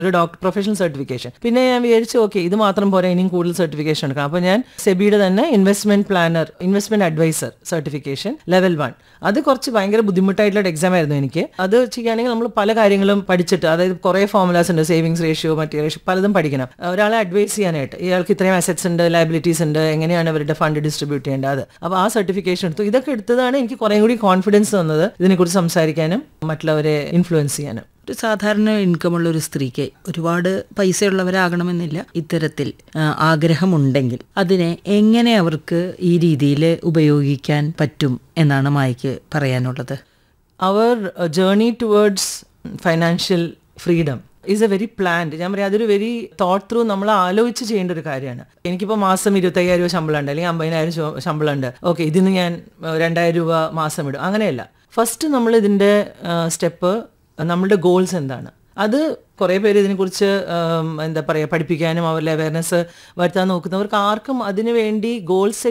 ഒരു doctor professional certification പിന്നെ ഞാൻ വിചാരിച്ചു ഓക്കെ ഇത് മാത്രം പോരാ ഇനിയും കൂടുതൽ സർട്ടിഫിക്കേഷൻ എടുക്കണം അപ്പോൾ ഞാൻ സെബിയുടെ തന്നെ investment planner investment advisor certification level one അത് കുറച്ച് ഭയങ്കര ബുദ്ധിമുട്ടായിട്ടുള്ള എക്സാം ആയിരുന്നു എനിക്ക് അത് ചെയ്യുകയാണെങ്കിൽ നമ്മൾ പല കാര്യങ്ങളും പഠിച്ചിട്ട് അതായത് കുറേ ഫോർമുലാസ് ഉണ്ട് സേവിങ്സ് റേഷ്യോ മറ്റേ റേഷ്യോ പലതും പഠിക്കണം ഒരാളെ അഡ്വൈസ് ചെയ്യാനായിട്ട് ഇയാൾക്ക് ഇത്രയും അസറ്റ്സ് ഉണ്ട് ലയബിലിറ്റീസ് ഉണ്ട് എങ്ങനെയാണ് അവരുടെ ഫണ്ട് ഡിസ്ട്രിബ്യൂട്ട് ചെയ്യേണ്ടത് അത് അപ്പോൾ ആ സർട്ടിഫിക്കേഷൻ എടുത്തു ഇതൊക്കെ എടുത്തതാണ് എനിക്ക് കുറേ കൂടി കോൺഫിഡൻസ് തന്നത് ഇതിനെക്കുറിച്ച് സംസാരിക്കാനും മറ്റുള്ളവരെ ഇൻഫ്ലുവൻസ് ചെയ്യാനും ഒരു സാധാരണ ഇൻകമുള്ള ഒരു സ്ത്രീക്ക് ഒരുപാട് പൈസയുള്ളവരാകണമെന്നില്ല ഇത്തരത്തിൽ ആ, ആഗ്രഹമുണ്ടെങ്കിൽ അതിനെ എങ്ങനെ അവർക്ക് ഈ രീതിയിൽ ഉപയോഗിക്കാൻ പറ്റും എന്നാണ് മായ്ക്ക് പറയാനുള്ളത് അവർ journey towards financial freedom is a very planned ഞാൻ പറയാം അതൊരു വെരി തോട്ട് ത്രൂ നമ്മൾ ആലോചിച്ച് ചെയ്യേണ്ട ഒരു കാര്യമാണ് എനിക്കിപ്പോൾ മാസം ഇരുപത്തയ്യായിരം രൂപ ശമ്പളം ഉണ്ട് അല്ലെങ്കിൽ അമ്പതിനായിരം ശോ- ശമ്പളം ഉണ്ട് ഓക്കെ ഇതിന് ഞാൻ ഏഹ്, രണ്ടായിരം രൂപ മാസം ഇടും അങ്ങനെയല്ല ഫസ്റ്റ് നമ്മൾ ഇതിൻ്റെ സ്റ്റെപ്പ് നമ്മളുടെ ഗോൾസ് എന്താണ് അത് കുറേ പേര് ഇതിനെക്കുറിച്ച് ഉം, എന്താ പറയുക പഠിപ്പിക്കാനും അവരുടെ അവയർനെസ് വരുത്താൻ നോക്കുന്നവർക്ക് ആർക്കും അതിനു വേണ്ടി ഗോൾ